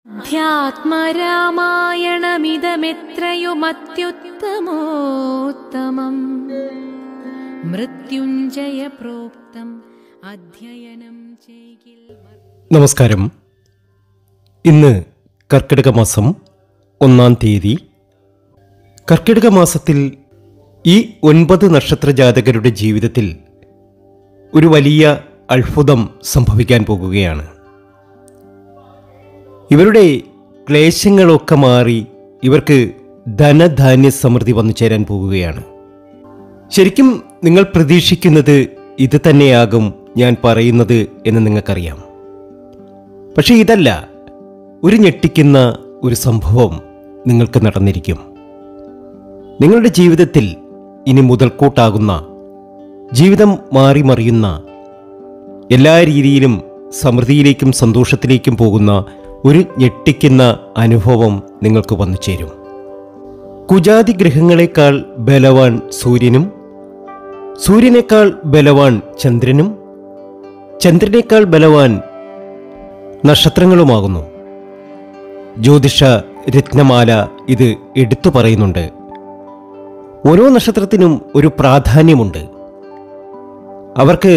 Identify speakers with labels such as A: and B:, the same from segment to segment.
A: അധ്യാത്മരാമായണമിതമെത്രയുമത്യുത്തമോത്തമം മൃത്യുഞ്ജയ പ്രോക്തം അധ്യയനം ചെയ്യിൽ
B: നമസ്കാരം ഇന്ന് കർക്കിടക മാസം ഒന്നാം തീയതി കർക്കിടക മാസത്തിൽ ഈ ഒൻപത് നക്ഷത്ര ജാതകരുടെ ജീവിതത്തിൽ ഒരു വലിയ അത്ഭുതം സംഭവിക്കാൻ പോകുകയാണ് ഇവരുടെ ക്ലേശങ്ങളൊക്കെ മാറി ഇവർക്ക് ധനധാന്യ സമൃദ്ധി വന്നു ചേരാൻ പോകുകയാണ് ശരിക്കും നിങ്ങൾ പ്രതീക്ഷിക്കുന്നത് ഇത് തന്നെയാകും ഞാൻ പറയുന്നത് എന്ന് നിങ്ങൾക്കറിയാം പക്ഷേ ഇതല്ല ഒരു ഞെട്ടിക്കുന്ന ഒരു സംഭവം നിങ്ങൾക്ക് നടന്നിരിക്കും നിങ്ങളുടെ ജീവിതത്തിൽ ഇനി മുതൽക്കൂട്ടാകുന്ന ജീവിതം മാറി മറിയുന്ന എല്ലാ രീതിയിലും സമൃദ്ധിയിലേക്കും സന്തോഷത്തിലേക്കും പോകുന്ന ഒരു ഞെട്ടിക്കുന്ന അനുഭവം നിങ്ങൾക്ക് വന്നു ചേരും കുജാതി ഗ്രഹങ്ങളെക്കാൾ ബലവാൻ സൂര്യനും സൂര്യനേക്കാൾ ബലവാൻ ചന്ദ്രനും ചന്ദ്രനേക്കാൾ ബലവാൻ നക്ഷത്രങ്ങളുമാകുന്നു ജ്യോതിഷ രത്നമാല ഇത് എടുത്തു പറയുന്നുണ്ട് ഓരോ നക്ഷത്രത്തിനും ഒരു പ്രാധാന്യമുണ്ട് അവർക്ക്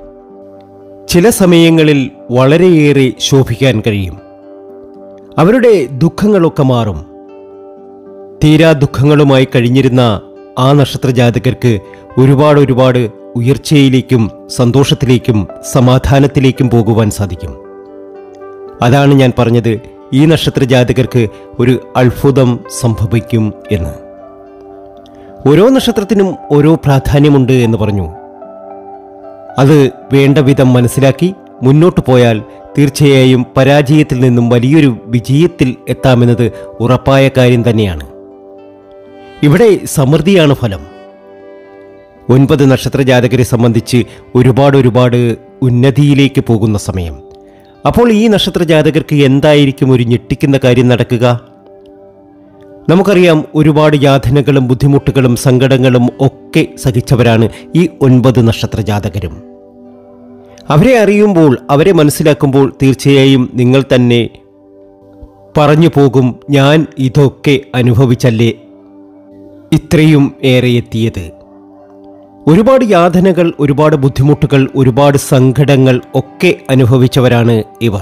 B: ചില സമയങ്ങളിൽ വളരെയേറെ ശോഭിക്കാൻ കഴിയും അവരുടെ ദുഃഖങ്ങളൊക്കെ മാറും തീരാ ദുഃഖങ്ങളുമായി കഴിഞ്ഞിരുന്ന ആ നക്ഷത്ര ജാതകർക്ക് ഒരുപാട് ഒരുപാട് ഉയർച്ചയിലേക്കും സന്തോഷത്തിലേക്കും സമാധാനത്തിലേക്കും പോകുവാൻ സാധിക്കും അതാണ് ഞാൻ പറഞ്ഞത് ഈ നക്ഷത്ര ജാതകർക്ക് ഒരു അത്ഭുതം സംഭവിക്കും എന്ന് ഓരോ നക്ഷത്രത്തിനും ഓരോ പ്രാധാന്യമുണ്ട് എന്ന് പറഞ്ഞു അത് വേണ്ട വിധം മനസ്സിലാക്കി മുന്നോട്ട് പോയാൽ തീർച്ചയായും പരാജയത്തിൽ നിന്നും വലിയൊരു വിജയത്തിൽ എത്താമെന്നത് ഉറപ്പായ കാര്യം തന്നെയാണ് ഇവിടെ സമൃദ്ധിയാണ് ഫലം ഒൻപത് നക്ഷത്ര ജാതകരെ സംബന്ധിച്ച് ഒരുപാട് ഒരുപാട് ഉന്നതിയിലേക്ക് പോകുന്ന സമയം അപ്പോൾ ഈ നക്ഷത്ര ജാതകർക്ക് എന്തായിരിക്കും ഒരു ഞെട്ടിക്കുന്ന കാര്യം നടക്കുക നമുക്കറിയാം ഒരുപാട് യാതനകളും ബുദ്ധിമുട്ടുകളും സങ്കടങ്ങളും ഒക്കെ സഹിച്ചവരാണ് ഈ ഒൻപത് നക്ഷത്ര ജാതകരും അവരെ അറിയുമ്പോൾ അവരെ മനസ്സിലാക്കുമ്പോൾ തീർച്ചയായും നിങ്ങൾ തന്നെ പറഞ്ഞു പോകും ഞാൻ ഇതൊക്കെ അനുഭവിച്ചല്ലേ ഇത്രയും ഏറെ എത്തിയത് ഒരുപാട് യാതനകൾ ഒരുപാട് ബുദ്ധിമുട്ടുകൾ ഒരുപാട് സങ്കടങ്ങൾ ഒക്കെ അനുഭവിച്ചവരാണ് ഇവർ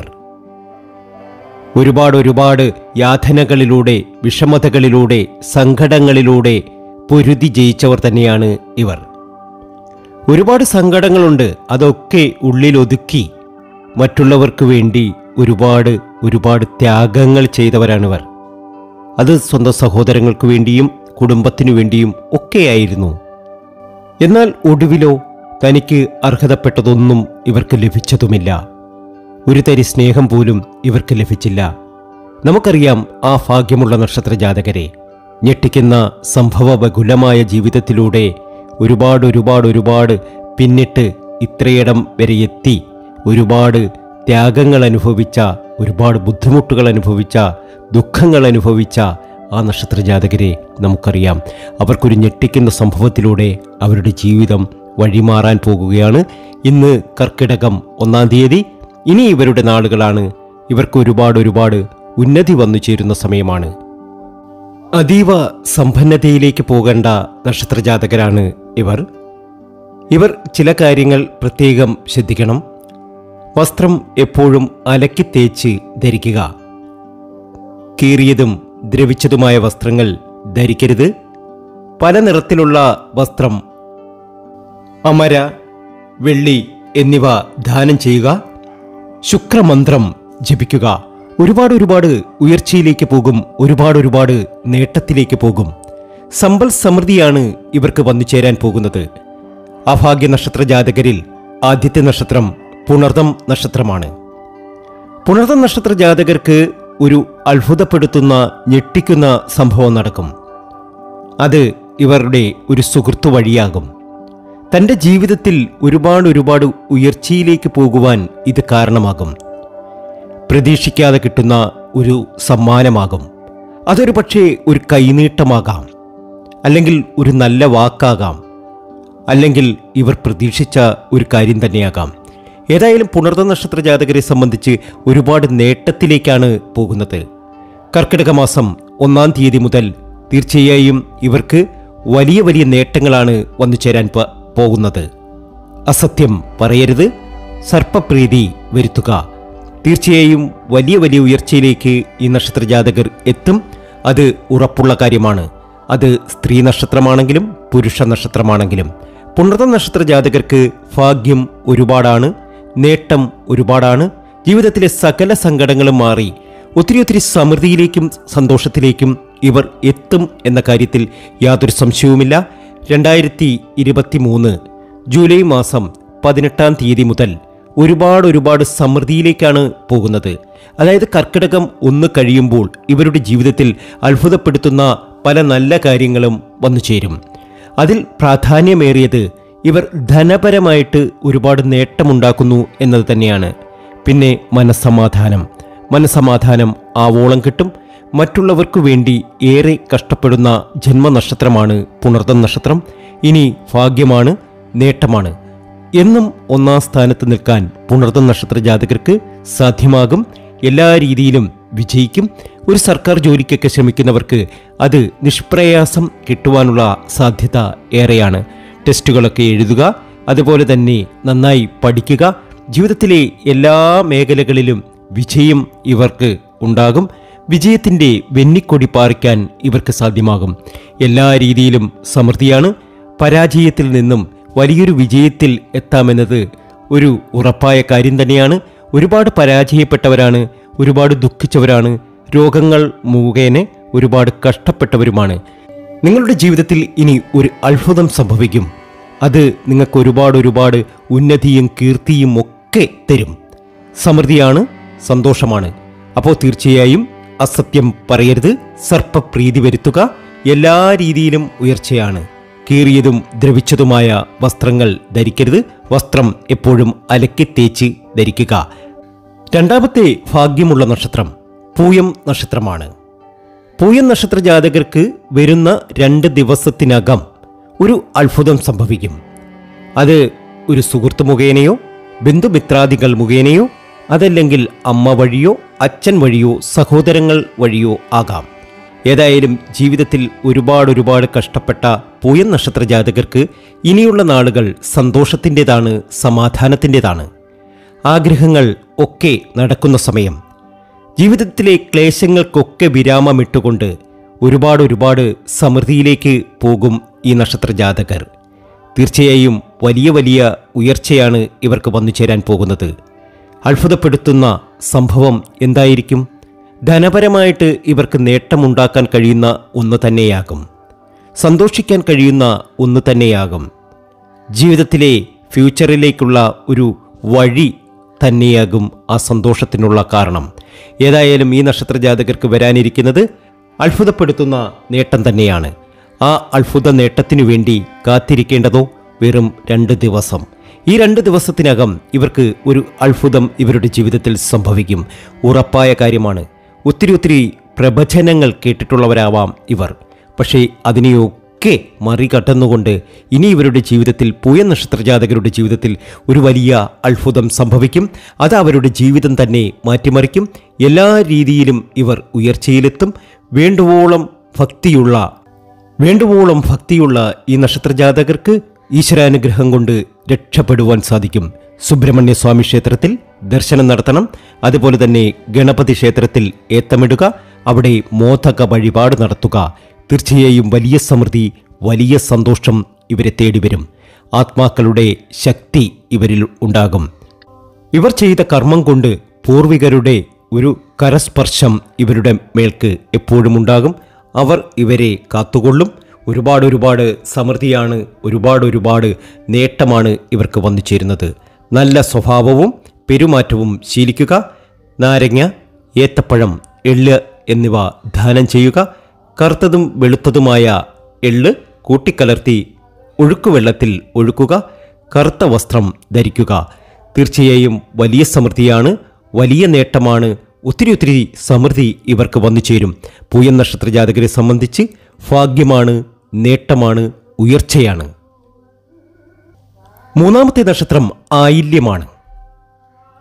B: ഒരുപാട് ഒരുപാട് യാതനകളിലൂടെ വിഷമതകളിലൂടെ സങ്കടങ്ങളിലൂടെ പൊരുതി ജയിച്ചവർ തന്നെയാണ് ഇവർ ഒരുപാട് സങ്കടങ്ങളുണ്ട് അതൊക്കെ ഉള്ളിലൊതുക്കി മറ്റുള്ളവർക്ക് വേണ്ടി ഒരുപാട് ഒരുപാട് ത്യാഗങ്ങൾ ചെയ്തവരാണിവർ അത് സ്വന്തം സഹോദരങ്ങൾക്ക് വേണ്ടിയും കുടുംബത്തിനു വേണ്ടിയും ഒക്കെയായിരുന്നു എന്നാൽ ഒടുവിലോ തനിക്ക് അർഹതപ്പെട്ടതൊന്നും ഇവർക്ക് ലഭിച്ചതുമില്ല ഒരു തരി സ്നേഹം പോലും ഇവർക്ക് ലഭിച്ചില്ല നമുക്കറിയാം ആ ഭാഗ്യമുള്ള നക്ഷത്ര ജാതകരെ ഞെട്ടിക്കുന്ന സംഭവബഹുലമായ ജീവിതത്തിലൂടെ ഒരുപാട് ഒരുപാട് ഒരുപാട് പിന്നിട്ട് ഇത്രയിടം വരെ എത്തി ഒരുപാട് ത്യാഗങ്ങൾ അനുഭവിച്ച ഒരുപാട് ബുദ്ധിമുട്ടുകൾ അനുഭവിച്ച ദുഃഖങ്ങൾ അനുഭവിച്ച ആ നക്ഷത്ര ജാതകരെ നമുക്കറിയാം അവർക്കൊരു ഞെട്ടിക്കുന്ന സംഭവത്തിലൂടെ അവരുടെ ജീവിതം വഴിമാറാൻ പോകുകയാണ് ഇന്ന് കർക്കിടകം ഒന്നാം തീയതി ഇനി ഇവരുടെ നാളുകളാണ് ഇവർക്ക് ഒരുപാട് ഒരുപാട് ഉന്നതി വന്നു ചേരുന്ന സമയമാണ് അതീവ സമ്പന്നതയിലേക്ക് പോകേണ്ട നക്ഷത്രജാതകരാണ് ഇവർ ഇവർ ചില കാര്യങ്ങൾ പ്രത്യേകം ശ്രദ്ധിക്കണം വസ്ത്രം എപ്പോഴും അലക്കി തേച്ച് ധരിക്കുക കീറിയതും ദ്രവിച്ചതുമായ വസ്ത്രങ്ങൾ ധരിക്കരുത് പല നിറത്തിലുള്ള വസ്ത്രം അമര വെള്ളി എന്നിവ ദാനം ചെയ്യുക ശുക്രമന്ത്രം ജപിക്കുക ഒരുപാട് ഒരുപാട് ഉയർച്ചയിലേക്ക് പോകും ഒരുപാട് ഒരുപാട് നേട്ടത്തിലേക്ക് പോകും സമ്പൽ സമൃദ്ധിയാണ് ഇവർക്ക് വന്നു ചേരാൻ പോകുന്നത് അഭാഗ്യ നക്ഷത്ര ജാതകരിൽ ആദ്യത്തെ നക്ഷത്രം പുണർദം നക്ഷത്രമാണ് പുണർദം നക്ഷത്ര ജാതകർക്ക് ഒരു അത്ഭുതപ്പെടുത്തുന്ന ഞെട്ടിക്കുന്ന സംഭവം നടക്കും അത് ഇവരുടെ ഒരു സുഹൃത്തു വഴിയാകും തൻ്റെ ജീവിതത്തിൽ ഒരുപാട് ഒരുപാട് ഉയർച്ചയിലേക്ക് പോകുവാൻ ഇത് കാരണമാകും പ്രതീക്ഷിക്കാതെ കിട്ടുന്ന ഒരു സമ്മാനമാകും അതൊരു പക്ഷേ ഒരു കൈനീട്ടമാകാം അല്ലെങ്കിൽ ഒരു നല്ല വാക്കാകാം അല്ലെങ്കിൽ ഇവർ പ്രതീക്ഷിച്ച ഒരു കാര്യം തന്നെയാകാം ഏതായാലും പുണർന്ന നക്ഷത്ര ജാതകരെ സംബന്ധിച്ച് ഒരുപാട് നേട്ടത്തിലേക്കാണ് പോകുന്നത് കർക്കിടക മാസം ഒന്നാം തീയതി മുതൽ തീർച്ചയായും ഇവർക്ക് വലിയ വലിയ നേട്ടങ്ങളാണ് വന്നു ചേരാൻ പ- പോകുന്നത് അസത്യം പറയരുത് സർപ്പപ്രീതി വരുത്തുക തീർച്ചയായും വലിയ വലിയ ഉയർച്ചയിലേക്ക് ഈ നക്ഷത്ര ജാതകർ എത്തും അത് ഉറപ്പുള്ള കാര്യമാണ് അത് സ്ത്രീ നക്ഷത്രമാണെങ്കിലും പുരുഷ നക്ഷത്രമാണെങ്കിലും പുണർന്ന നക്ഷത്ര ജാതകർക്ക് ഭാഗ്യം ഒരുപാടാണ് നേട്ടം ഒരുപാടാണ് ജീവിതത്തിലെ സകല സങ്കടങ്ങളും മാറി ഒത്തിരി ഒത്തിരി സമൃദ്ധിയിലേക്കും സന്തോഷത്തിലേക്കും ഇവർ എത്തും എന്ന കാര്യത്തിൽ യാതൊരു സംശയവുമില്ല രണ്ടായിരത്തി ഇരുപത്തി മൂന്ന് ജൂലൈ മാസം പതിനെട്ടാം തീയതി മുതൽ ഒരുപാട് ഒരുപാട് സമൃദ്ധിയിലേക്കാണ് പോകുന്നത് അതായത് കർക്കിടകം ഒന്ന് കഴിയുമ്പോൾ ഇവരുടെ ജീവിതത്തിൽ അത്ഭുതപ്പെടുത്തുന്ന പല നല്ല കാര്യങ്ങളും വന്നു ചേരും അതിൽ പ്രാധാന്യമേറിയത് ഇവർ ധനപരമായിട്ട് ഒരുപാട് നേട്ടമുണ്ടാക്കുന്നു എന്നത് തന്നെയാണ് പിന്നെ മനസ്സമാധാനം മനസ്സമാധാനം ആവോളം കിട്ടും മറ്റുള്ളവർക്കു വേണ്ടി ഏറെ കഷ്ടപ്പെടുന്ന ജന്മനക്ഷത്രമാണ് പുണർദം നക്ഷത്രം ഇനി ഭാഗ്യമാണ് നേട്ടമാണ് എന്നും ഒന്നാം സ്ഥാനത്ത് നിൽക്കാൻ പുണർദം നക്ഷത്ര ജാതകർക്ക് സാധ്യമാകും എല്ലാ രീതിയിലും വിജയിക്കും ഒരു സർക്കാർ ജോലിക്കൊക്കെ ശ്രമിക്കുന്നവർക്ക് അത് നിഷ്പ്രയാസം കിട്ടുവാനുള്ള സാധ്യത ഏറെയാണ് ടെസ്റ്റുകളൊക്കെ എഴുതുക അതുപോലെ തന്നെ നന്നായി പഠിക്കുക ജീവിതത്തിലെ എല്ലാ മേഖലകളിലും വിജയം ഇവർക്ക് ഉണ്ടാകും വിജയത്തിൻ്റെ വെന്നിക്കൊടി പാറിക്കാൻ ഇവർക്ക് സാധ്യമാകും എല്ലാ രീതിയിലും സമൃദ്ധിയാണ് പരാജയത്തിൽ നിന്നും വലിയൊരു വിജയത്തിൽ എത്താമെന്നത് ഒരു ഉറപ്പായ കാര്യം തന്നെയാണ് ഒരുപാട് പരാജയപ്പെട്ടവരാണ് ഒരുപാട് ദുഃഖിച്ചവരാണ് രോഗങ്ങൾ മുഖേന ഒരുപാട് കഷ്ടപ്പെട്ടവരുമാണ് നിങ്ങളുടെ ജീവിതത്തിൽ ഇനി ഒരു അത്ഭുതം സംഭവിക്കും അത് നിങ്ങൾക്ക് ഒരുപാട് ഒരുപാട് ഉന്നതിയും കീർത്തിയും ഒക്കെ തരും സമൃദ്ധിയാണ് സന്തോഷമാണ് അപ്പോൾ തീർച്ചയായും അസത്യം പറയരുത് സർപ്പപ്രീതി വരുത്തുക എല്ലാ രീതിയിലും ഉയർച്ചയാണ് കീറിയതും ദ്രവിച്ചതുമായ വസ്ത്രങ്ങൾ ധരിക്കരുത് വസ്ത്രം എപ്പോഴും അലക്കി തേച്ച് ധരിക്കുക രണ്ടാമത്തെ ഭാഗ്യമുള്ള നക്ഷത്രം പൂയം നക്ഷത്രമാണ് പൂയം നക്ഷത്ര ജാതകർക്ക് വരുന്ന രണ്ട് ദിവസത്തിനകം ഒരു അത്ഭുതം സംഭവിക്കും അത് ഒരു സുഹൃത്ത് മുഖേനയോ ബന്ധുമിത്രാദികൾ മുഖേനയോ അതല്ലെങ്കിൽ അമ്മ വഴിയോ അച്ഛൻ വഴിയോ സഹോദരങ്ങൾ വഴിയോ ആകാം ഏതായാലും ജീവിതത്തിൽ ഒരുപാട് ഒരുപാട് കഷ്ടപ്പെട്ട പൂയം നക്ഷത്ര ജാതകർക്ക് ഇനിയുള്ള നാളുകൾ സന്തോഷത്തിൻ്റെതാണ് സമാധാനത്തിൻ്റെതാണ് ആഗ്രഹങ്ങൾ ഒക്കെ നടക്കുന്ന സമയം ജീവിതത്തിലെ ക്ലേശങ്ങൾക്കൊക്കെ വിരാമമിട്ടുകൊണ്ട് ഒരുപാട് ഒരുപാട് സമൃദ്ധിയിലേക്ക് പോകും ഈ നക്ഷത്ര ജാതകർ തീർച്ചയായും വലിയ വലിയ ഉയർച്ചയാണ് ഇവർക്ക് വന്നു ചേരാൻ പോകുന്നത് അത്ഭുതപ്പെടുത്തുന്ന സംഭവം എന്തായിരിക്കും ധനപരമായിട്ട് ഇവർക്ക് നേട്ടമുണ്ടാക്കാൻ കഴിയുന്ന ഒന്ന് തന്നെയാകും സന്തോഷിക്കാൻ കഴിയുന്ന ഒന്ന് തന്നെയാകും ജീവിതത്തിലെ ഫ്യൂച്ചറിലേക്കുള്ള ഒരു വഴി തന്നെയാകും ആ സന്തോഷത്തിനുള്ള കാരണം ഏതായാലും ഈ നക്ഷത്ര ജാതകർക്ക് വരാനിരിക്കുന്നത് അത്ഭുതപ്പെടുത്തുന്ന നേട്ടം തന്നെയാണ് ആ അത്ഭുത നേട്ടത്തിനു വേണ്ടി കാത്തിരിക്കേണ്ടതോ വെറും രണ്ട് ദിവസം ഈ രണ്ട് ദിവസത്തിനകം ഇവർക്ക് ഒരു അത്ഭുതം ഇവരുടെ ജീവിതത്തിൽ സംഭവിക്കും ഉറപ്പായ കാര്യമാണ് ഒത്തിരി ഒത്തിരി പ്രവചനങ്ങൾ കേട്ടിട്ടുള്ളവരാവാം ഇവർ പക്ഷേ അതിനെയൊക്കെ മറികടന്നുകൊണ്ട് ഇനി ഇവരുടെ ജീവിതത്തിൽ പൂയ നക്ഷത്രജാതകരുടെ ജീവിതത്തിൽ ഒരു വലിയ അത്ഭുതം സംഭവിക്കും അത് അവരുടെ ജീവിതം തന്നെ മാറ്റിമറിക്കും എല്ലാ രീതിയിലും ഇവർ ഉയർച്ചയിലെത്തും വേണ്ടുവോളം ഭക്തിയുള്ള വേണ്ടുവോളം ഭക്തിയുള്ള ഈ നക്ഷത്രജാതകർക്ക് ഈശ്വരാനുഗ്രഹം കൊണ്ട് രക്ഷപ്പെടുവാൻ സാധിക്കും സുബ്രഹ്മണ്യ സ്വാമി ക്ഷേത്രത്തിൽ ദർശനം നടത്തണം അതുപോലെ തന്നെ ഗണപതി ക്ഷേത്രത്തിൽ ഏത്തമിടുക അവിടെ മോദക വഴിപാട് നടത്തുക തീർച്ചയായും വലിയ സമൃദ്ധി വലിയ സന്തോഷം ഇവരെ തേടി വരും ആത്മാക്കളുടെ ശക്തി ഇവരിൽ ഉണ്ടാകും ഇവർ ചെയ്ത കർമ്മം കൊണ്ട് പൂർവികരുടെ ഒരു കരസ്പർശം ഇവരുടെ മേൽക്ക് എപ്പോഴും ഉണ്ടാകും അവർ ഇവരെ കാത്തുകൊള്ളും ഒരുപാട് ഒരുപാട് സമൃദ്ധിയാണ് ഒരുപാട് ഒരുപാട് നേട്ടമാണ് ഇവർക്ക് വന്നു ചേരുന്നത് നല്ല സ്വഭാവവും പെരുമാറ്റവും ശീലിക്കുക നാരങ്ങ ഏത്തപ്പഴം എള്ള് എന്നിവ ദാനം ചെയ്യുക കറുത്തതും വെളുത്തതുമായ എള്ള് കൂട്ടിക്കലർത്തി ഒഴുക്കുവെള്ളത്തിൽ ഒഴുക്കുക കറുത്ത വസ്ത്രം ധരിക്കുക തീർച്ചയായും വലിയ സമൃദ്ധിയാണ് വലിയ നേട്ടമാണ് ഒത്തിരി ഒത്തിരി സമൃദ്ധി ഇവർക്ക് വന്നു ചേരും പൂയൻ നക്ഷത്ര ജാതകരെ സംബന്ധിച്ച് ഭാഗ്യമാണ് നേട്ടമാണ് ഉയർച്ചയാണ് മൂന്നാമത്തെ നക്ഷത്രം ആയില്യമാണ്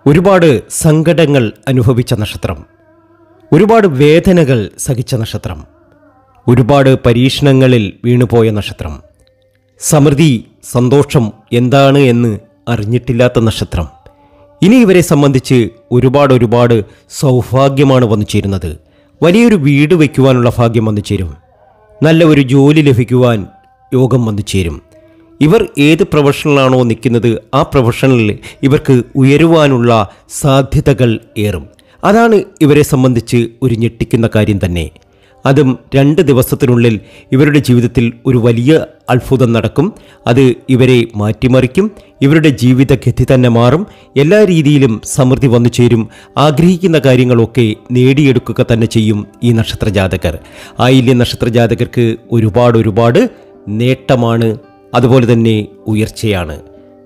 B: ഒരുപാട് സങ്കടങ്ങൾ അനുഭവിച്ച നക്ഷത്രം ഒരുപാട് വേദനകൾ സഹിച്ച നക്ഷത്രം ഒരുപാട് പരീക്ഷണങ്ങളിൽ വീണുപോയ നക്ഷത്രം സമൃദ്ധി സന്തോഷം എന്താണ് എന്ന് അറിഞ്ഞിട്ടില്ലാത്ത നക്ഷത്രം ഇനി ഇവരെ സംബന്ധിച്ച് ഒരുപാട് ഒരുപാട് സൗഭാഗ്യമാണ് വന്നു ചേരുന്നത് വലിയൊരു വീട് വയ്ക്കുവാനുള്ള ഭാഗ്യം വന്നു ചേരും നല്ല ഒരു ജോലി ലഭിക്കുവാൻ യോഗം വന്നു ചേരും ഇവർ ഏത് പ്രൊഫഷനിലാണോ നിൽക്കുന്നത് ആ പ്രൊഫഷനിൽ ഇവർക്ക് ഉയരുവാനുള്ള സാധ്യതകൾ ഏറും അതാണ് ഇവരെ സംബന്ധിച്ച് ഒരു ഞെട്ടിക്കുന്ന കാര്യം തന്നെ അതും രണ്ട് ദിവസത്തിനുള്ളിൽ ഇവരുടെ ജീവിതത്തിൽ ഒരു വലിയ അത്ഭുതം നടക്കും അത് ഇവരെ മാറ്റിമറിക്കും ഇവരുടെ ജീവിതഗതി തന്നെ മാറും എല്ലാ രീതിയിലും സമൃദ്ധി വന്നു ചേരും ആഗ്രഹിക്കുന്ന കാര്യങ്ങളൊക്കെ നേടിയെടുക്കുക തന്നെ ചെയ്യും ഈ നക്ഷത്ര ജാതകർ ആയില്യ നക്ഷത്ര ജാതകർക്ക് ഒരുപാട് ഒരുപാട് നേട്ടമാണ് അതുപോലെ തന്നെ ഉയർച്ചയാണ്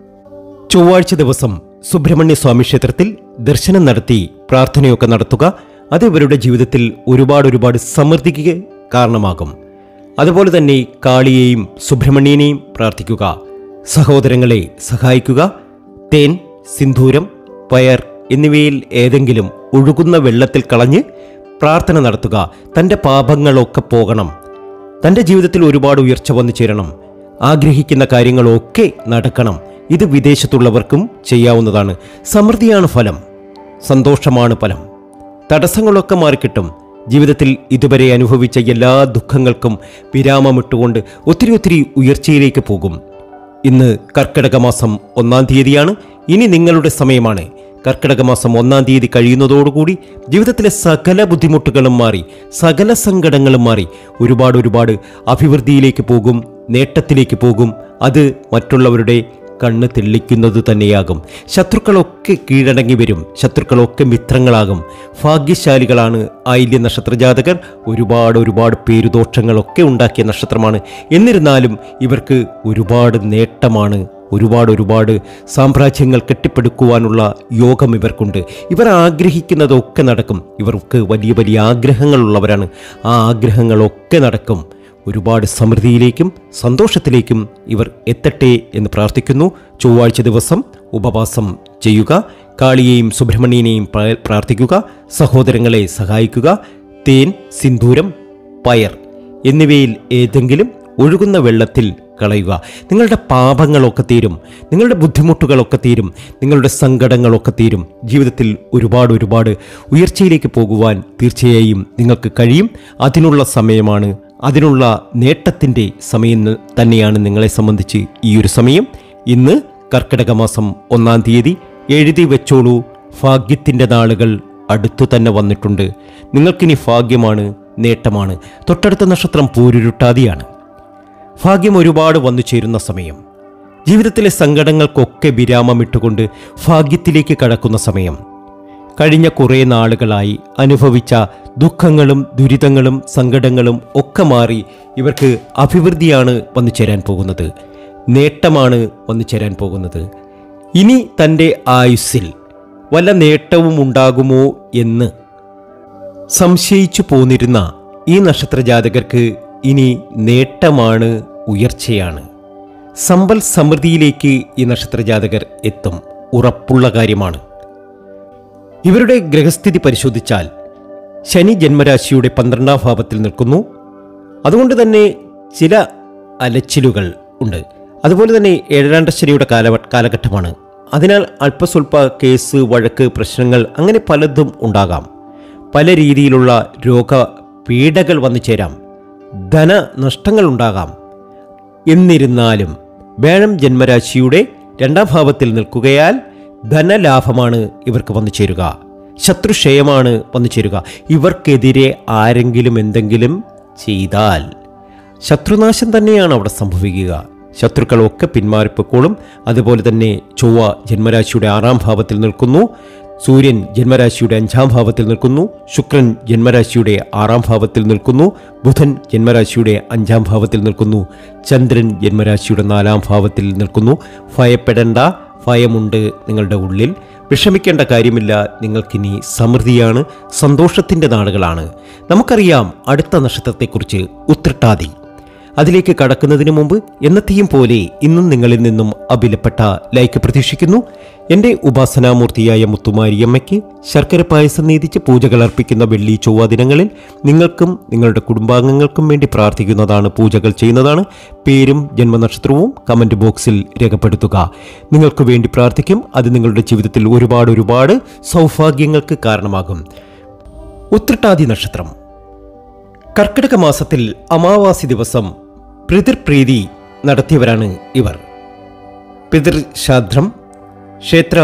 B: ചൊവ്വാഴ്ച ദിവസം സുബ്രഹ്മണ്യ സ്വാമി ക്ഷേത്രത്തിൽ ദർശനം നടത്തി പ്രാർത്ഥനയൊക്കെ നടത്തുക അത് ഇവരുടെ ജീവിതത്തിൽ ഒരുപാട് ഒരുപാട് സമൃദ്ധിക്ക് കാരണമാകും അതുപോലെ തന്നെ കാളിയെയും സുബ്രഹ്മണ്യനെയും പ്രാർത്ഥിക്കുക സഹോദരങ്ങളെ സഹായിക്കുക തേൻ സിന്ദൂരം പയർ എന്നിവയിൽ ഏതെങ്കിലും ഒഴുകുന്ന വെള്ളത്തിൽ കളഞ്ഞ് പ്രാർത്ഥന നടത്തുക തൻ്റെ പാപങ്ങളൊക്കെ പോകണം തൻ്റെ ജീവിതത്തിൽ ഒരുപാട് ഉയർച്ച വന്നു ചേരണം ആഗ്രഹിക്കുന്ന കാര്യങ്ങളൊക്കെ നടക്കണം ഇത് വിദേശത്തുള്ളവർക്കും ചെയ്യാവുന്നതാണ് സമൃദ്ധിയാണ് ഫലം സന്തോഷമാണ് ഫലം തടസ്സങ്ങളൊക്കെ മാറിക്കിട്ടും ജീവിതത്തിൽ ഇതുവരെ അനുഭവിച്ച എല്ലാ ദുഃഖങ്ങൾക്കും വിരാമമിട്ടുകൊണ്ട് ഒത്തിരി ഒത്തിരി ഉയർച്ചയിലേക്ക് പോകും ഇന്ന് കർക്കിടക മാസം ഒന്നാം തീയതിയാണ് ഇനി നിങ്ങളുടെ സമയമാണ് കർക്കിടക മാസം ഒന്നാം തീയതി കഴിയുന്നതോടുകൂടി ജീവിതത്തിലെ സകല ബുദ്ധിമുട്ടുകളും മാറി സകല സങ്കടങ്ങളും മാറി ഒരുപാട് ഒരുപാട് അഭിവൃദ്ധിയിലേക്ക് പോകും നേട്ടത്തിലേക്ക് പോകും അത് മറ്റുള്ളവരുടെ കണ്ണ് തെള്ളിക്കുന്നത് തന്നെയാകും ശത്രുക്കളൊക്കെ കീഴടങ്ങി വരും ശത്രുക്കളൊക്കെ മിത്രങ്ങളാകും ഭാഗ്യശാലികളാണ് ആയില്യ നക്ഷത്രജാതകർ ഒരുപാട് ഒരുപാട് പേരുദോഷങ്ങളൊക്കെ ഉണ്ടാക്കിയ നക്ഷത്രമാണ് എന്നിരുന്നാലും ഇവർക്ക് ഒരുപാട് നേട്ടമാണ് ഒരുപാട് ഒരുപാട് സാമ്രാജ്യങ്ങൾ കെട്ടിപ്പടുക്കുവാനുള്ള യോഗം ഇവർക്കുണ്ട് ഇവർ ആഗ്രഹിക്കുന്നതൊക്കെ നടക്കും ഇവർക്ക് വലിയ വലിയ ആഗ്രഹങ്ങളുള്ളവരാണ് ആ ആഗ്രഹങ്ങളൊക്കെ നടക്കും ഒരുപാട് സമൃദ്ധിയിലേക്കും സന്തോഷത്തിലേക്കും ഇവർ എത്തട്ടെ എന്ന് പ്രാർത്ഥിക്കുന്നു ചൊവ്വാഴ്ച ദിവസം ഉപവാസം ചെയ്യുക കാളിയെയും സുബ്രഹ്മണ്യനെയും പ്ര- പ്രാർത്ഥിക്കുക സഹോദരങ്ങളെ സഹായിക്കുക തേൻ സിന്ദൂരം പയർ എന്നിവയിൽ ഏതെങ്കിലും ഒഴുകുന്ന വെള്ളത്തിൽ കളയുക നിങ്ങളുടെ പാപങ്ങളൊക്കെ തീരും നിങ്ങളുടെ ബുദ്ധിമുട്ടുകളൊക്കെ തീരും നിങ്ങളുടെ സങ്കടങ്ങളൊക്കെ തീരും ജീവിതത്തിൽ ഒരുപാട് ഒരുപാട് ഉയർച്ചയിലേക്ക് പോകുവാൻ തീർച്ചയായും നിങ്ങൾക്ക് കഴിയും അതിനുള്ള സമയമാണ് അതിനുള്ള നേട്ടത്തിൻ്റെ സമയം ന- തന്നെയാണ് നിങ്ങളെ സംബന്ധിച്ച് ഈ ഒരു സമയം ഇന്ന് കർക്കിടക മാസം ഒന്നാം തീയതി എഴുതി വെച്ചോളൂ ഭാഗ്യത്തിൻ്റെ നാളുകൾ അടുത്തു തന്നെ വന്നിട്ടുണ്ട് നിങ്ങൾക്കിനി ഭാഗ്യമാണ് നേട്ടമാണ് തൊട്ടടുത്ത നക്ഷത്രം പൂരുരുട്ടാതിയാണ് ഭാഗ്യം ഒരുപാട് വന്നു ചേരുന്ന സമയം ജീവിതത്തിലെ സങ്കടങ്ങൾക്കൊക്കെ വിരാമമിട്ടുകൊണ്ട് ഭാഗ്യത്തിലേക്ക് കടക്കുന്ന സമയം കഴിഞ്ഞ കുറേ നാളുകളായി അനുഭവിച്ച ദുഃഖങ്ങളും ദുരിതങ്ങളും സങ്കടങ്ങളും ഒക്കെ മാറി ഇവർക്ക് അഭിവൃദ്ധിയാണ് വന്നു ചേരാൻ പോകുന്നത് നേട്ടമാണ് വന്നു ചേരാൻ പോകുന്നത് ഇനി തൻ്റെ ആയുസ്സിൽ വല്ല നേട്ടവും ഉണ്ടാകുമോ എന്ന് സംശയിച്ചു പോന്നിരുന്ന ഈ നക്ഷത്രജാതകർക്ക് ഇനി നേട്ടമാണ് ഉയർച്ചയാണ് സമ്പൽ സമൃദ്ധിയിലേക്ക് ഈ നക്ഷത്രജാതകർ എത്തും ഉറപ്പുള്ള കാര്യമാണ് ഇവരുടെ ഗ്രഹസ്ഥിതി പരിശോധിച്ചാൽ ശനി ജന്മരാശിയുടെ പന്ത്രണ്ടാം ഭാവത്തിൽ നിൽക്കുന്നു അതുകൊണ്ട് തന്നെ ചില അലച്ചിലുകൾ ഉണ്ട് അതുപോലെ തന്നെ ഏഴാണ്ട ശനിയുടെ കാല കാലഘട്ടമാണ് അതിനാൽ അല്പസ്വല്പ കേസ് വഴക്ക് പ്രശ്നങ്ങൾ അങ്ങനെ പലതും ഉണ്ടാകാം പല രീതിയിലുള്ള രോഗ പീഡകൾ വന്നു ചേരാം ധനനഷ്ടങ്ങൾ ഉണ്ടാകാം എന്നിരുന്നാലും വേഴം ജന്മരാശിയുടെ രണ്ടാം ഭാവത്തിൽ നിൽക്കുകയാൽ ധനലാഭമാണ് ഇവർക്ക് വന്നു ചേരുക ശത്രുക്ഷയമാണ് വന്നു ചേരുക ഇവർക്കെതിരെ ആരെങ്കിലും എന്തെങ്കിലും ചെയ്താൽ ശത്രുനാശം തന്നെയാണ് അവിടെ സംഭവിക്കുക ശത്രുക്കളൊക്കെ പിന്മാറിപ്പോക്കോളും അതുപോലെ തന്നെ ചൊവ്വ ജന്മരാശിയുടെ ആറാം ഭാവത്തിൽ നിൽക്കുന്നു സൂര്യൻ ജന്മരാശിയുടെ അഞ്ചാം ഭാവത്തിൽ നിൽക്കുന്നു ശുക്രൻ ജന്മരാശിയുടെ ആറാം ഭാവത്തിൽ നിൽക്കുന്നു ബുധൻ ജന്മരാശിയുടെ അഞ്ചാം ഭാവത്തിൽ നിൽക്കുന്നു ചന്ദ്രൻ ജന്മരാശിയുടെ നാലാം ഭാവത്തിൽ നിൽക്കുന്നു ഭയപ്പെടേണ്ട ഭയമുണ്ട് നിങ്ങളുടെ ഉള്ളിൽ വിഷമിക്കേണ്ട കാര്യമില്ല നിങ്ങൾക്കിനി സമൃദ്ധിയാണ് സന്തോഷത്തിൻ്റെ നാളുകളാണ് നമുക്കറിയാം അടുത്ത നക്ഷത്രത്തെക്കുറിച്ച് ഉത്രട്ടാതി അതിലേക്ക് കടക്കുന്നതിന് മുമ്പ് എന്നത്തെയും പോലെ ഇന്നും നിങ്ങളിൽ നിന്നും അഭിലപ്പെട്ട ലൈക്ക് പ്രതീക്ഷിക്കുന്നു എൻ്റെ ഉപാസനാമൂർത്തിയായ മുത്തുമാരിയമ്മയ്ക്ക് ശർക്കര പായസം നീതിച്ച് പൂജകൾ അർപ്പിക്കുന്ന വെള്ളി ചൊവ്വ ദിനങ്ങളിൽ നിങ്ങൾക്കും നിങ്ങളുടെ കുടുംബാംഗങ്ങൾക്കും വേണ്ടി പ്രാർത്ഥിക്കുന്നതാണ് പൂജകൾ ചെയ്യുന്നതാണ് പേരും ജന്മനക്ഷത്രവും കമൻറ്റ് ബോക്സിൽ രേഖപ്പെടുത്തുക നിങ്ങൾക്ക് വേണ്ടി പ്രാർത്ഥിക്കും അത് നിങ്ങളുടെ ജീവിതത്തിൽ ഒരുപാട് ഒരുപാട് സൗഭാഗ്യങ്ങൾക്ക് കാരണമാകും ഉത്രട്ടാതി നക്ഷത്രം കർക്കിടക മാസത്തിൽ അമാവാസി ദിവസം പിതൃപ്രീതി നടത്തിയവരാണ് ഇവർ പിതൃശ്രാദ്ധം ക്ഷേത്ര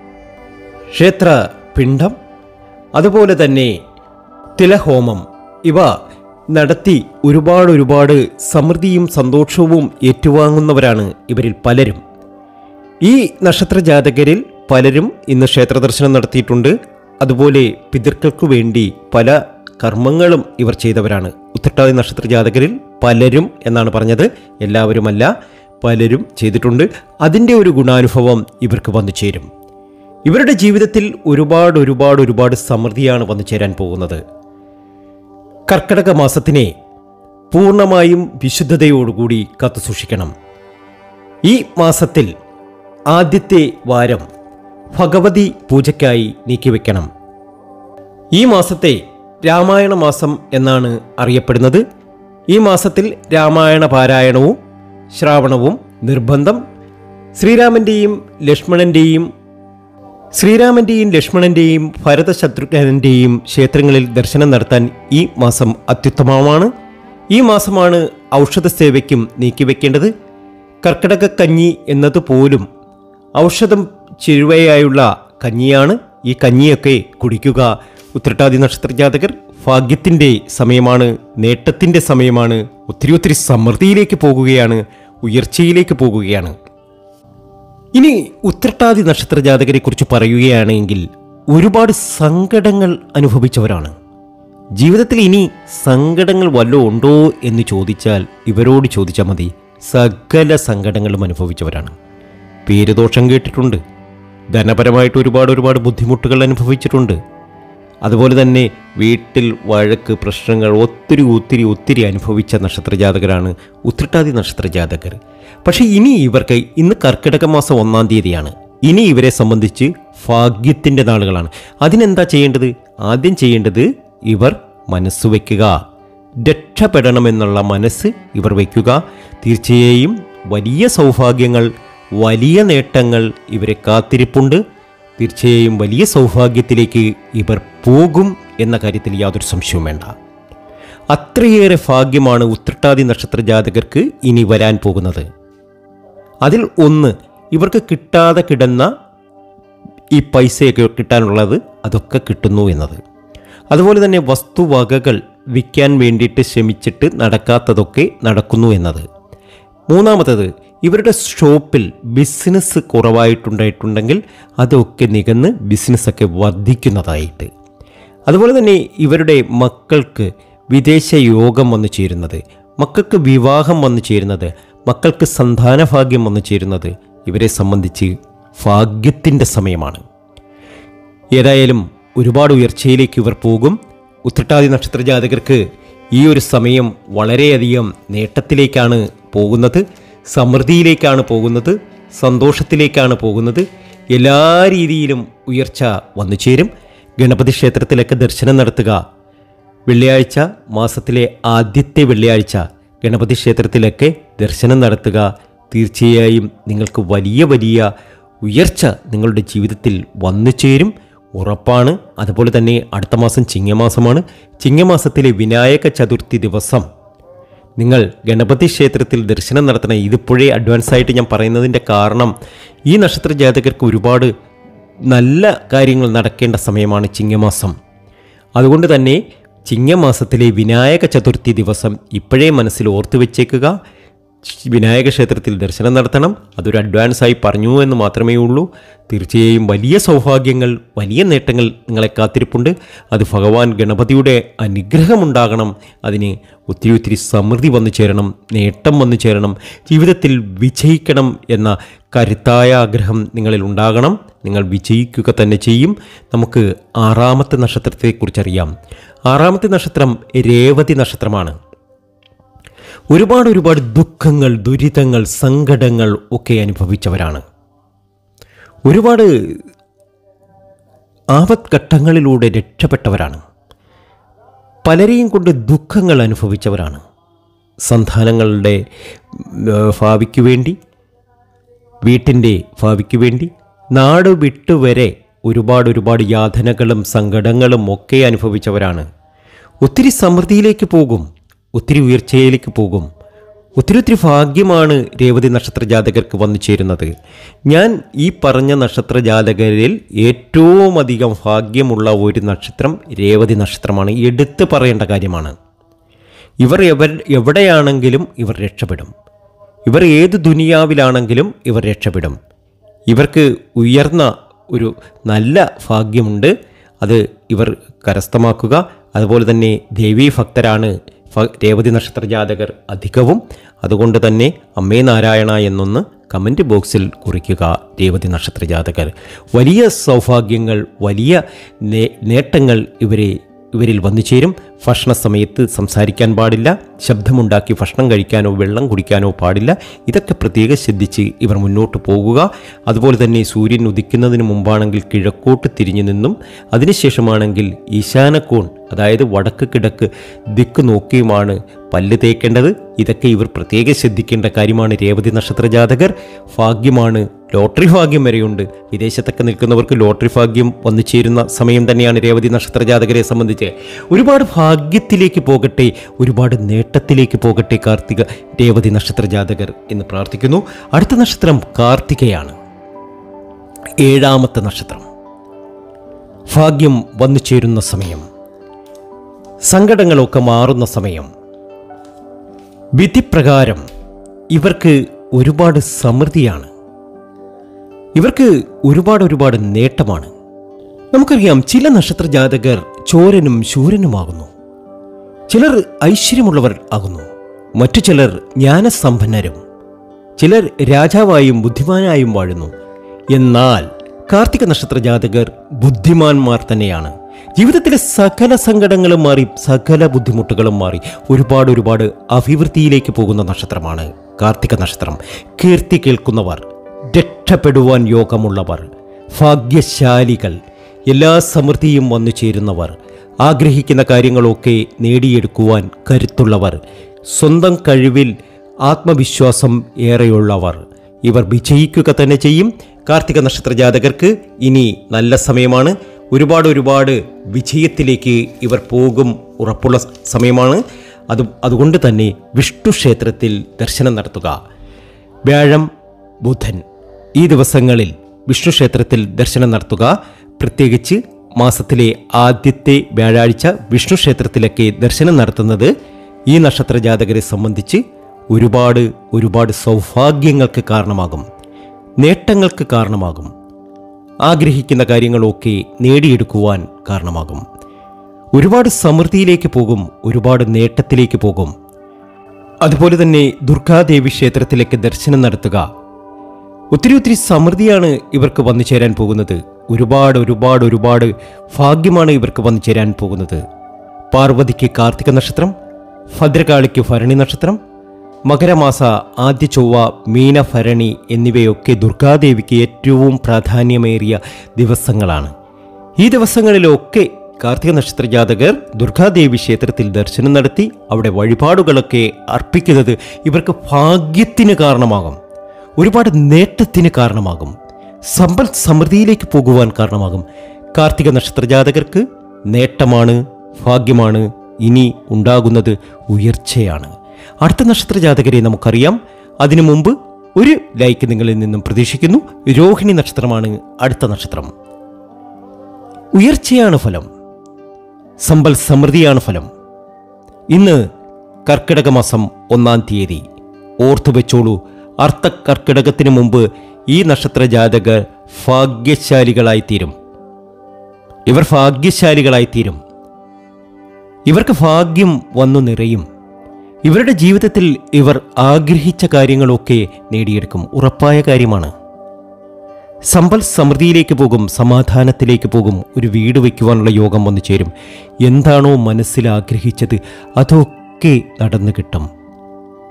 B: ക്ഷേത്ര പിണ്ഡം അതുപോലെ തന്നെ തിലഹോമം ഇവ നടത്തി ഒരുപാട് ഒരുപാട് സമൃദ്ധിയും സന്തോഷവും ഏറ്റുവാങ്ങുന്നവരാണ് ഇവരിൽ പലരും ഈ നക്ഷത്ര ജാതകരിൽ പലരും ഇന്ന് ക്ഷേത്ര ദർശനം നടത്തിയിട്ടുണ്ട് അതുപോലെ പിതൃക്കൾക്കു വേണ്ടി പല കർമ്മങ്ങളും ഇവർ ചെയ്തവരാണ് ഉത്രട്ടാതി നക്ഷത്ര ജാതകരിൽ പലരും എന്നാണ് പറഞ്ഞത് എല്ലാവരുമല്ല പലരും ചെയ്തിട്ടുണ്ട് അതിൻ്റെ ഒരു ഗുണാനുഭവം ഇവർക്ക് വന്നു ചേരും ഇവരുടെ ജീവിതത്തിൽ ഒരുപാട് ഒരുപാട് ഒരുപാട് സമൃദ്ധിയാണ് വന്നു ചേരാൻ പോകുന്നത് കർക്കിടക മാസത്തിനെ പൂർണ്ണമായും വിശുദ്ധതയോടുകൂടി കാത്തുസൂക്ഷിക്കണം ഈ മാസത്തിൽ ആദ്യത്തെ വാരം ഭഗവതി പൂജയ്ക്കായി നീക്കിവെക്കണം ഈ മാസത്തെ രാമായണ മാസം എന്നാണ് അറിയപ്പെടുന്നത് ഈ മാസത്തിൽ രാമായണ പാരായണവും ശ്രാവണവും നിർബന്ധം ശ്രീരാമൻ്റെയും ലക്ഷ്മണൻ്റെയും ശ്രീരാമൻ്റെയും ലക്ഷ്മണൻ്റെയും ഭരതശത്രുഘ്നൻ്റെയും ക്ഷേത്രങ്ങളിൽ ദർശനം നടത്താൻ ഈ മാസം അത്യുത്തമമാണ് ഈ മാസമാണ് ഔഷധ സേവയ്ക്കും നീക്കിവെക്കേണ്ടത് കർക്കിടക കഞ്ഞി എന്നതുപോലും ഔഷധം ചെരുവയായുള്ള കഞ്ഞിയാണ് ഈ കഞ്ഞിയൊക്കെ കുടിക്കുക ഉത്രട്ടാതി നക്ഷത്ര ജാതകർ ഭാഗ്യത്തിൻ്റെ സമയമാണ് നേട്ടത്തിൻ്റെ സമയമാണ് ഒത്തിരി ഒത്തിരി സമൃദ്ധിയിലേക്ക് പോകുകയാണ് ഉയർച്ചയിലേക്ക് പോകുകയാണ് ഇനി ഉത്രട്ടാതി നക്ഷത്ര ജാതകരെ കുറിച്ച് പറയുകയാണെങ്കിൽ ഒരുപാട് സങ്കടങ്ങൾ അനുഭവിച്ചവരാണ് ജീവിതത്തിൽ ഇനി സങ്കടങ്ങൾ വല്ലതും ഉണ്ടോ എന്ന് ചോദിച്ചാൽ ഇവരോട് ചോദിച്ചാൽ മതി സകല സങ്കടങ്ങളും അനുഭവിച്ചവരാണ് പേരുദോഷം കേട്ടിട്ടുണ്ട് ധനപരമായിട്ട് ഒരുപാട് ഒരുപാട് ബുദ്ധിമുട്ടുകൾ അനുഭവിച്ചിട്ടുണ്ട് അതുപോലെ തന്നെ വീട്ടിൽ വഴക്ക് പ്രശ്നങ്ങൾ ഒത്തിരി ഒത്തിരി ഒത്തിരി അനുഭവിച്ച നക്ഷത്രജാതകരാണ് ഉത്രട്ടാതി നക്ഷത്രജാതകർ പക്ഷേ ഇനി ഇവർക്ക് ഇന്ന് കർക്കിടക മാസം ഒന്നാം തീയതിയാണ് ഇനി ഇവരെ സംബന്ധിച്ച് ഭാഗ്യത്തിൻ്റെ നാളുകളാണ് അതിനെന്താ ചെയ്യേണ്ടത് ആദ്യം ചെയ്യേണ്ടത് ഇവർ മനസ്സ് വയ്ക്കുക രക്ഷപ്പെടണമെന്നുള്ള മനസ്സ് ഇവർ വയ്ക്കുക തീർച്ചയായും വലിയ സൗഭാഗ്യങ്ങൾ വലിയ നേട്ടങ്ങൾ ഇവരെ കാത്തിരിപ്പുണ്ട് തീർച്ചയായും വലിയ സൗഭാഗ്യത്തിലേക്ക് ഇവർ പോകും എന്ന കാര്യത്തിൽ യാതൊരു സംശയവും വേണ്ട അത്രയേറെ ഭാഗ്യമാണ് ഉത്രട്ടാതി നക്ഷത്ര ജാതകർക്ക് ഇനി വരാൻ പോകുന്നത് അതിൽ ഒന്ന് ഇവർക്ക് കിട്ടാതെ കിടന്ന ഈ പൈസയൊക്കെ കിട്ടാനുള്ളത് അതൊക്കെ കിട്ടുന്നു എന്നത് അതുപോലെ തന്നെ വസ്തുവകകൾ വിൽക്കാൻ വേണ്ടിയിട്ട് ശ്രമിച്ചിട്ട് നടക്കാത്തതൊക്കെ നടക്കുന്നു എന്നത് മൂന്നാമത്തത് ഇവരുടെ ഷോപ്പിൽ ബിസിനസ് കുറവായിട്ടുണ്ടായിട്ടുണ്ടെങ്കിൽ അതൊക്കെ നികന്ന് ബിസിനസ്സൊക്കെ വർദ്ധിക്കുന്നതായിട്ട് അതുപോലെ തന്നെ ഇവരുടെ മക്കൾക്ക് വിദേശ യോഗം വന്നു ചേരുന്നത് മക്കൾക്ക് വിവാഹം വന്നു ചേരുന്നത് മക്കൾക്ക് സന്താനഭാഗ്യം വന്നു ചേരുന്നത് ഇവരെ സംബന്ധിച്ച് ഭാഗ്യത്തിൻ്റെ സമയമാണ് ഏതായാലും ഒരുപാട് ഉയർച്ചയിലേക്ക് ഇവർ പോകും ഉത്രട്ടാതി നക്ഷത്ര ജാതകർക്ക് ഈ ഒരു സമയം വളരെയധികം നേട്ടത്തിലേക്കാണ് പോകുന്നത് സമൃദ്ധിയിലേക്കാണ് പോകുന്നത് സന്തോഷത്തിലേക്കാണ് പോകുന്നത് എല്ലാ രീതിയിലും ഉയർച്ച വന്നു ചേരും ഗണപതി ക്ഷേത്രത്തിലൊക്കെ ദർശനം നടത്തുക വെള്ളിയാഴ്ച മാസത്തിലെ ആദ്യത്തെ വെള്ളിയാഴ്ച ഗണപതി ക്ഷേത്രത്തിലൊക്കെ ദർശനം നടത്തുക തീർച്ചയായും നിങ്ങൾക്ക് വലിയ വലിയ ഉയർച്ച നിങ്ങളുടെ ജീവിതത്തിൽ വന്നു ചേരും ഉറപ്പാണ് അതുപോലെ തന്നെ അടുത്ത മാസം ചിങ്ങമാസമാണ് ചിങ്ങമാസത്തിലെ വിനായക ചതുർത്ഥി ദിവസം നിങ്ങൾ ഗണപതി ക്ഷേത്രത്തിൽ ദർശനം നടത്തണം ഇതിപ്പോഴേ അഡ്വാൻസ് ആയിട്ട് ഞാൻ പറയുന്നതിൻ്റെ കാരണം ഈ നക്ഷത്ര ജാതകർക്ക് ഒരുപാട് നല്ല കാര്യങ്ങൾ നടക്കേണ്ട സമയമാണ് ചിങ്ങമാസം അതുകൊണ്ട് തന്നെ ചിങ്ങമാസത്തിലെ വിനായക ചതുർത്ഥി ദിവസം ഇപ്പോഴേ മനസ്സിൽ ഓർത്തു വെച്ചേക്കുക വിനായക ക്ഷേത്രത്തിൽ ദർശനം നടത്തണം അതൊരു അഡ്വാൻസ് ആയി പറഞ്ഞു എന്ന് മാത്രമേ ഉള്ളൂ തീർച്ചയായും വലിയ സൗഭാഗ്യങ്ങൾ വലിയ നേട്ടങ്ങൾ നിങ്ങളെ കാത്തിരിപ്പുണ്ട് അത് ഭഗവാൻ ഗണപതിയുടെ അനുഗ്രഹമുണ്ടാകണം അതിന് ഒത്തിരി ഒത്തിരി സമൃദ്ധി വന്നു ചേരണം നേട്ടം വന്നു ചേരണം ജീവിതത്തിൽ വിജയിക്കണം എന്ന കരുത്തായ ആഗ്രഹം നിങ്ങളിൽ ഉണ്ടാകണം നിങ്ങൾ വിജയിക്കുക തന്നെ ചെയ്യും നമുക്ക് ആറാമത്തെ നക്ഷത്രത്തെക്കുറിച്ചറിയാം ആറാമത്തെ നക്ഷത്രം രേവതി നക്ഷത്രമാണ് ഒരുപാട് ഒരുപാട് ദുഃഖങ്ങൾ ദുരിതങ്ങൾ സങ്കടങ്ങൾ ഒക്കെ അനുഭവിച്ചവരാണ് ഒരുപാട് ആപത്ഘട്ടങ്ങളിലൂടെ രക്ഷപ്പെട്ടവരാണ് പലരെയും കൊണ്ട് ദുഃഖങ്ങൾ അനുഭവിച്ചവരാണ് സന്താനങ്ങളുടെ ഏർ, ഭാവിക്ക് വേണ്ടി വീട്ടിൻ്റെ ഭാവിക്ക് വേണ്ടി നാട് വിട്ടുവരെ ഒരുപാട് ഒരുപാട് യാതനകളും സങ്കടങ്ങളും ഒക്കെ അനുഭവിച്ചവരാണ് ഒത്തിരി സമൃദ്ധിയിലേക്ക് പോകും ഒത്തിരി ഉയർച്ചയിലേക്ക് പോകും ഒത്തിരി ഒത്തിരി ഭാഗ്യമാണ് രേവതി നക്ഷത്ര ജാതകർക്ക് വന്നു ചേരുന്നത് ഞാൻ ഈ പറഞ്ഞ നക്ഷത്ര ജാതകരിൽ ഏറ്റവും അധികം ഭാഗ്യമുള്ള ഒരു നക്ഷത്രം രേവതി നക്ഷത്രമാണ് എടുത്തു പറയേണ്ട കാര്യമാണ് ഇവർ എവർ എവിടെയാണെങ്കിലും ഇവർ രക്ഷപ്പെടും ഇവർ ഏത് ദുനിയാവിലാണെങ്കിലും ഇവർ രക്ഷപ്പെടും ഇവർക്ക് ഉയർന്ന ഒരു നല്ല ഭാഗ്യമുണ്ട് അത് ഇവർ കരസ്ഥമാക്കുക അതുപോലെ തന്നെ ദേവീ ഭക്തരാണ് ഭ- രേവതി നക്ഷത്ര ജാതകർ അധികവും അതുകൊണ്ട് തന്നെ അമ്മേ നാരായണ എന്നൊന്ന് കമൻറ്റ് ബോക്സിൽ കുറിക്കുക രേവതി നക്ഷത്ര ജാതകർ വലിയ സൗഭാഗ്യങ്ങൾ വലിയ നേ- നേട്ടങ്ങൾ ഇവരെ ഇവരിൽ വന്നു ചേരും ഭക്ഷണ സമയത്ത് സംസാരിക്കാൻ പാടില്ല ശബ്ദമുണ്ടാക്കി ഭക്ഷണം കഴിക്കാനോ വെള്ളം കുടിക്കാനോ പാടില്ല ഇതൊക്കെ പ്രത്യേകം ശ്രദ്ധിച്ച് ഇവർ മുന്നോട്ട് പോകുക അതുപോലെ തന്നെ സൂര്യൻ ഉദിക്കുന്നതിന് മുമ്പാണെങ്കിൽ കിഴക്കോട്ട് തിരിഞ്ഞു നിന്നും അതിനുശേഷമാണെങ്കിൽ ഈശാനക്കോൺ അതായത് വടക്ക് കിഴക്ക് ദിക്ക് നോക്കിയുമാണ് പല്ല് തേക്കേണ്ടത് ഇതൊക്കെ ഇവർ പ്രത്യേകം ശ്രദ്ധിക്കേണ്ട കാര്യമാണ് രേവതി നക്ഷത്ര ജാതകർ ഭാഗ്യമാണ് ലോട്ടറി ഭാഗ്യം വരെയുണ്ട് വിദേശത്തൊക്കെ നിൽക്കുന്നവർക്ക് ലോട്ടറി ഭാഗ്യം വന്നു ചേരുന്ന സമയം തന്നെയാണ് രേവതി നക്ഷത്ര ജാതകരെ സംബന്ധിച്ച് ഒരുപാട് ഭാഗ്യത്തിലേക്ക് പോകട്ടെ ഒരുപാട് നേട്ടത്തിലേക്ക് പോകട്ടെ കാർത്തിക രേവതി നക്ഷത്ര ജാതകർ എന്ന് പ്രാർത്ഥിക്കുന്നു അടുത്ത നക്ഷത്രം കാർത്തികയാണ് ഏഴാമത്തെ നക്ഷത്രം ഭാഗ്യം വന്നു ചേരുന്ന സമയം സങ്കടങ്ങളൊക്കെ മാറുന്ന സമയം വിധിപ്രകാരം ഇവർക്ക് ഒരുപാട് സമൃദ്ധിയാണ് ഇവർക്ക് ഒരുപാട് ഒരുപാട് നേട്ടമാണ് നമുക്കറിയാം ചില നക്ഷത്ര ജാതകർ ചോരനും ശൂരനുമാകുന്നു ചിലർ ഐശ്വര്യമുള്ളവർ ആകുന്നു മറ്റു ചിലർ ജ്ഞാനസമ്പന്നരും ചിലർ രാജാവായും ബുദ്ധിമാനായും വാഴുന്നു എന്നാൽ കാർത്തിക നക്ഷത്ര ജാതകർ ബുദ്ധിമാന്മാർ തന്നെയാണ് ജീവിതത്തിലെ സകല സങ്കടങ്ങളും മാറി സകല ബുദ്ധിമുട്ടുകളും മാറി ഒരുപാട് ഒരുപാട് അഭിവൃദ്ധിയിലേക്ക് പോകുന്ന നക്ഷത്രമാണ് കാർത്തിക നക്ഷത്രം കീർത്തി കേൾക്കുന്നവർ രക്ഷപ്പെടുവാൻ യോഗമുള്ളവർ ഭാഗ്യശാലികൾ എല്ലാ സമൃദ്ധിയും വന്നു ചേരുന്നവർ ആഗ്രഹിക്കുന്ന കാര്യങ്ങളൊക്കെ നേടിയെടുക്കുവാൻ കരുത്തുള്ളവർ സ്വന്തം കഴിവിൽ ആത്മവിശ്വാസം ഏറെയുള്ളവർ ഇവർ വിജയിക്കുക തന്നെ ചെയ്യും കാർത്തിക നക്ഷത്ര ജാതകർക്ക് ഇനി നല്ല സമയമാണ് ഒരുപാട് ഒരുപാട് വിജയത്തിലേക്ക് ഇവർ പോകും ഉറപ്പുള്ള സമയമാണ് അത് അതുകൊണ്ട് തന്നെ വിഷ്ണു ക്ഷേത്രത്തിൽ ദർശനം നടത്തുക വ്യാഴം ബുധൻ ഈ ദിവസങ്ങളിൽ വിഷ്ണു ക്ഷേത്രത്തിൽ ദർശനം നടത്തുക പ്രത്യേകിച്ച് മാസത്തിലെ ആദ്യത്തെ വ്യാഴാഴ്ച വിഷ്ണു ക്ഷേത്രത്തിലൊക്കെ ദർശനം നടത്തുന്നത് ഈ നക്ഷത്ര ജാതകരെ സംബന്ധിച്ച് ഒരുപാട് ഒരുപാട് സൗഭാഗ്യങ്ങൾക്ക് കാരണമാകും നേട്ടങ്ങൾക്ക് കാരണമാകും ആഗ്രഹിക്കുന്ന കാര്യങ്ങളൊക്കെ നേടിയെടുക്കുവാൻ കാരണമാകും ഒരുപാട് സമൃദ്ധിയിലേക്ക് പോകും ഒരുപാട് നേട്ടത്തിലേക്ക് പോകും അതുപോലെ തന്നെ ദുർഗാദേവി ക്ഷേത്രത്തിലേക്ക് ദർശനം നടത്തുക ഒത്തിരി ഒത്തിരി സമൃദ്ധിയാണ് ഇവർക്ക് വന്നു ചേരാൻ പോകുന്നത് ഒരുപാട് ഒരുപാട് ഒരുപാട് ഭാഗ്യമാണ് ഇവർക്ക് വന്നു ചേരാൻ പോകുന്നത് പാർവതിക്ക് കാർത്തിക നക്ഷത്രം ഭദ്രകാളിക്ക് ഭരണി നക്ഷത്രം മകരമാസ ആദ്യ ചൊവ്വ മീനഭരണി എന്നിവയൊക്കെ ദുർഗാദേവിക്ക് ഏറ്റവും പ്രാധാന്യമേറിയ ദിവസങ്ങളാണ് ഈ ദിവസങ്ങളിലൊക്കെ കാർത്തിക നക്ഷത്ര ജാതകർ ദുർഗാദേവി ക്ഷേത്രത്തിൽ ദർശനം നടത്തി അവിടെ വഴിപാടുകളൊക്കെ അർപ്പിക്കുന്നത് ഇവർക്ക് ഭാഗ്യത്തിന് കാരണമാകും ഒരുപാട് നേട്ടത്തിന് കാരണമാകും സമ്പൽ സമൃദ്ധിയിലേക്ക് പോകുവാൻ കാരണമാകും കാർത്തിക നക്ഷത്ര ജാതകർക്ക് നേട്ടമാണ് ഭാഗ്യമാണ് ഇനി ഉണ്ടാകുന്നത് ഉയർച്ചയാണ് അടുത്ത നക്ഷത്ര ജാതകരെ നമുക്കറിയാം അതിനു മുമ്പ് ഒരു ലൈക്ക് നിങ്ങളിൽ നിന്നും പ്രതീക്ഷിക്കുന്നു രോഹിണി നക്ഷത്രമാണ് അടുത്ത നക്ഷത്രം ഉയർച്ചയാണ് ഫലം സമ്പൽ സമൃദ്ധിയാണ് ഫലം ഇന്ന് കർക്കിടക മാസം ഒന്നാം തീയതി ഓർത്തു വെച്ചോളൂ അർത്ഥ കർക്കിടകത്തിന് മുമ്പ് ഈ നക്ഷത്ര ജാതകർ ഭാഗ്യശാലികളായിത്തീരും ഇവർ ഭാഗ്യശാലികളായിത്തീരും ഇവർക്ക് ഭാഗ്യം വന്നു നിറയും ഇവരുടെ ജീവിതത്തിൽ ഇവർ ആഗ്രഹിച്ച കാര്യങ്ങളൊക്കെ നേടിയെടുക്കും ഉറപ്പായ കാര്യമാണ് സമ്പൽ സമൃദ്ധിയിലേക്ക് പോകും സമാധാനത്തിലേക്ക് പോകും ഒരു വീട് വയ്ക്കുവാനുള്ള യോഗം വന്നു ചേരും എന്താണോ മനസ്സിൽ ആഗ്രഹിച്ചത് അതൊക്കെ നടന്നു കിട്ടും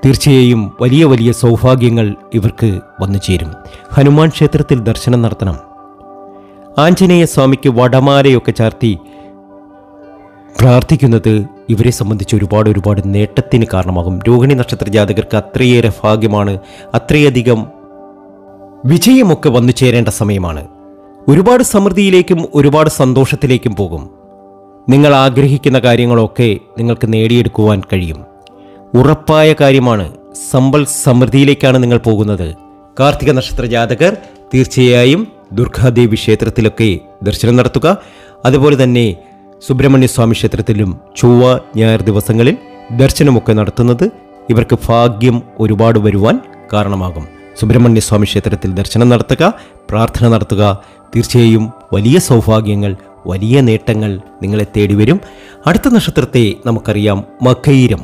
B: തീർച്ചയായും വലിയ വലിയ സൗഭാഗ്യങ്ങൾ ഇവർക്ക് വന്നു ചേരും ഹനുമാൻ ക്ഷേത്രത്തിൽ ദർശനം നടത്തണം ആഞ്ജനേയ സ്വാമിക്ക് വടമാലയൊക്കെ ചാർത്തി പ്രാർത്ഥിക്കുന്നത് ഇവരെ സംബന്ധിച്ച് ഒരുപാട് ഒരുപാട് നേട്ടത്തിന് കാരണമാകും രോഹിണി നക്ഷത്ര ജാതകർക്ക് അത്രയേറെ ഭാഗ്യമാണ് അത്രയധികം വിജയമൊക്കെ വന്നു ചേരേണ്ട സമയമാണ് ഒരുപാട് സമൃദ്ധിയിലേക്കും ഒരുപാട് സന്തോഷത്തിലേക്കും പോകും നിങ്ങൾ ആഗ്രഹിക്കുന്ന കാര്യങ്ങളൊക്കെ നിങ്ങൾക്ക് നേടിയെടുക്കുവാൻ കഴിയും ഉറപ്പായ കാര്യമാണ് സമ്പൽ സമൃദ്ധിയിലേക്കാണ് നിങ്ങൾ പോകുന്നത് കാർത്തിക നക്ഷത്ര ജാതകർ തീർച്ചയായും ദുർഗാദേവി ക്ഷേത്രത്തിലൊക്കെ ദർശനം നടത്തുക അതുപോലെ തന്നെ സുബ്രഹ്മണ്യ സ്വാമി ക്ഷേത്രത്തിലും ചൊവ്വ ഞായർ ദിവസങ്ങളിൽ ദർശനമൊക്കെ നടത്തുന്നത് ഇവർക്ക് ഭാഗ്യം ഒരുപാട് വരുവാൻ കാരണമാകും സുബ്രഹ്മണ്യ സ്വാമി ക്ഷേത്രത്തിൽ ദർശനം നടത്തുക പ്രാർത്ഥന നടത്തുക തീർച്ചയായും വലിയ സൗഭാഗ്യങ്ങൾ വലിയ നേട്ടങ്ങൾ നിങ്ങളെ തേടി വരും അടുത്ത നക്ഷത്രത്തെ നമുക്കറിയാം മകൈരം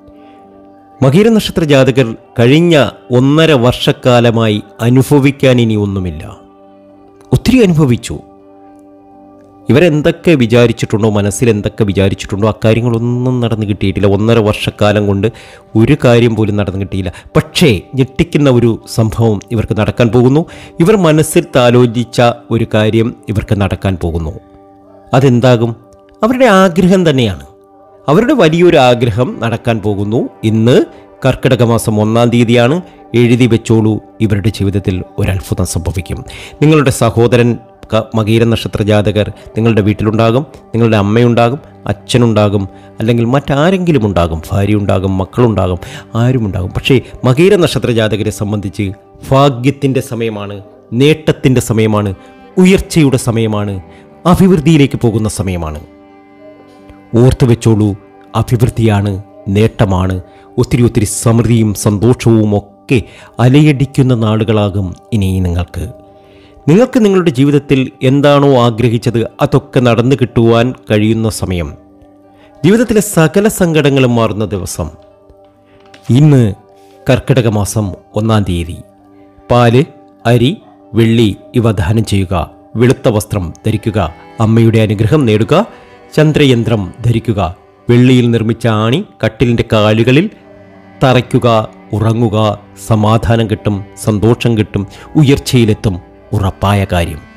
B: മകീര നക്ഷത്ര ജാതകർ കഴിഞ്ഞ ഒന്നര വർഷക്കാലമായി അനുഭവിക്കാൻ ഇനി ഒന്നുമില്ല ഒത്തിരി അനുഭവിച്ചു ഇവരെന്തൊക്കെ വിചാരിച്ചിട്ടുണ്ടോ മനസ്സിൽ എന്തൊക്കെ വിചാരിച്ചിട്ടുണ്ടോ അക്കാര്യങ്ങളൊന്നും നടന്നു കിട്ടിയിട്ടില്ല ഒന്നര വർഷക്കാലം കൊണ്ട് ഒരു കാര്യം പോലും നടന്നു കിട്ടിയില്ല പക്ഷേ ഞെട്ടിക്കുന്ന ഒരു സംഭവം ഇവർക്ക് നടക്കാൻ പോകുന്നു ഇവർ മനസ്സിൽ താലോചിച്ച ഒരു കാര്യം ഇവർക്ക് നടക്കാൻ പോകുന്നു അതെന്താകും അവരുടെ ആഗ്രഹം തന്നെയാണ് അവരുടെ വലിയൊരു ആഗ്രഹം നടക്കാൻ പോകുന്നു ഇന്ന് കർക്കിടക മാസം ഒന്നാം തീയതിയാണ് എഴുതി വെച്ചോളൂ ഇവരുടെ ജീവിതത്തിൽ ഒരത്ഭുതം സംഭവിക്കും നിങ്ങളുടെ സഹോദരൻ ക- മകീര നക്ഷത്ര ജാതകർ നിങ്ങളുടെ വീട്ടിലുണ്ടാകും നിങ്ങളുടെ അമ്മയുണ്ടാകും അച്ഛനുണ്ടാകും അല്ലെങ്കിൽ മറ്റാരെങ്കിലും ഉണ്ടാകും ഭാര്യയുണ്ടാകും മക്കളുണ്ടാകും ആരുമുണ്ടാകും പക്ഷേ മകീര നക്ഷത്ര ജാതകരെ സംബന്ധിച്ച് ഭാഗ്യത്തിൻ്റെ സമയമാണ് നേട്ടത്തിൻ്റെ സമയമാണ് ഉയർച്ചയുടെ സമയമാണ് അഭിവൃദ്ധിയിലേക്ക് പോകുന്ന സമയമാണ് ഓർത്തു വെച്ചോളൂ അഭിവൃദ്ധിയാണ് നേട്ടമാണ് ഒത്തിരി ഒത്തിരി സമൃദ്ധിയും സന്തോഷവും ഒക്കെ അലയടിക്കുന്ന നാളുകളാകും ഇനി നിങ്ങൾക്ക് നിങ്ങൾക്ക് നിങ്ങളുടെ ജീവിതത്തിൽ എന്താണോ ആഗ്രഹിച്ചത് അതൊക്കെ നടന്നു കിട്ടുവാൻ കഴിയുന്ന സമയം ജീവിതത്തിലെ സകല സങ്കടങ്ങളും മാറുന്ന ദിവസം ഇന്ന് കർക്കിടക മാസം ഒന്നാം തീയതി പാല് അരി വെള്ളി ഇവ ദാനം ചെയ്യുക വെളുത്ത വസ്ത്രം ധരിക്കുക അമ്മയുടെ അനുഗ്രഹം നേടുക ചന്ദ്രയന്ത്രം ധരിക്കുക വെള്ളിയിൽ നിർമ്മിച്ച ആണി കട്ടിലിൻ്റെ കാലുകളിൽ തറയ്ക്കുക ഉറങ്ങുക സമാധാനം കിട്ടും സന്തോഷം കിട്ടും ഉയർച്ചയിലെത്തും ഉറപ്പായ കാര്യം